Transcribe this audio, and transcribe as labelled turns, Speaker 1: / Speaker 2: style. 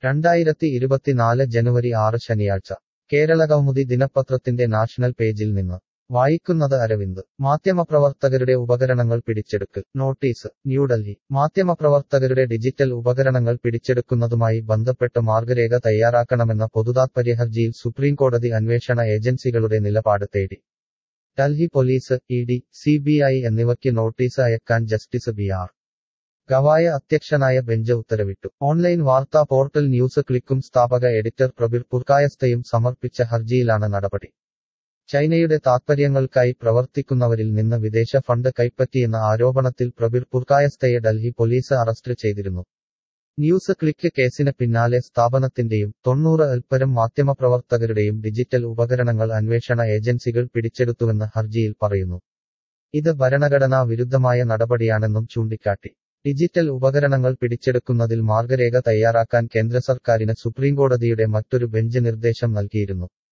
Speaker 1: രണ്ടായിരത്തി ഇരുപത്തിനാല് ജനുവരി ആറ് ശനിയാഴ്ച കേരളകൗമുദി ദിനപത്രത്തിന്റെ നാഷണൽ പേജിൽ നിന്ന് വായിക്കുന്നത് അരവിന്ദ് മാധ്യമപ്രവർത്തകരുടെ ഉപകരണങ്ങൾ പിടിച്ചെടുക്കൽ നോട്ടീസ് ന്യൂഡൽഹി മാധ്യമപ്രവർത്തകരുടെ ഡിജിറ്റൽ ഉപകരണങ്ങൾ പിടിച്ചെടുക്കുന്നതുമായി ബന്ധപ്പെട്ട് മാർഗരേഖ തയ്യാറാക്കണമെന്ന പൊതുതാത്പര്യ ഹർജിയിൽ സുപ്രീംകോടതി അന്വേഷണ ഏജൻസികളുടെ നിലപാട് തേടി Delhi police E D C B I എന്നിവയ്ക്ക് നോട്ടീസ് അയക്കാൻ ജസ്റ്റിസ് ബി ആർ ഗവായ അധ്യക്ഷനായ ബെഞ്ച് ഉത്തരവിട്ടു ഓൺലൈൻ വാർത്താ പോർട്ടൽ ന്യൂസ് ക്ലിക്കും സ്ഥാപക എഡിറ്റർ പ്രബിർ പുർക്കായസ്തയും സമർപ്പിച്ച ഹർജിയിലാണ് നടപടി ചൈനയുടെ താത്പര്യങ്ങൾക്കായി പ്രവർത്തിക്കുന്നവരിൽ നിന്ന് വിദേശ ഫണ്ട് കൈപ്പറ്റിയെന്ന ആരോപണത്തിൽ പ്രബിർ പുർക്കായസ്തയെ ഡൽഹി പോലീസ് അറസ്റ്റ് ചെയ്തിരുന്നു ന്യൂസ് ക്ലിക്ക് കേസിന് പിന്നാലെ സ്ഥാപനത്തിന്റെയും തൊണ്ണൂറ് അൽപ്പരം മാധ്യമപ്രവർത്തകരുടെയും ഡിജിറ്റൽ ഉപകരണങ്ങൾ അന്വേഷണ ഏജൻസികൾ പിടിച്ചെടുത്തുവെന്ന് ഹർജിയിൽ പറയുന്നു ഇത് ഭരണഘടനാ വിരുദ്ധമായ നടപടിയാണെന്നും ചൂണ്ടിക്കാട്ടി ഡിജിറ്റൽ ഉപകരണങ്ങൾ പിടിച്ചെടുക്കുന്നതിൽ മാർഗരേഖ തയ്യാറാക്കാൻ കേന്ദ്ര സർക്കാരിന് സുപ്രീംകോടതിയുടെ മറ്റൊരു ബെഞ്ച് നിർദ്ദേശം നൽകിയിരുന്നു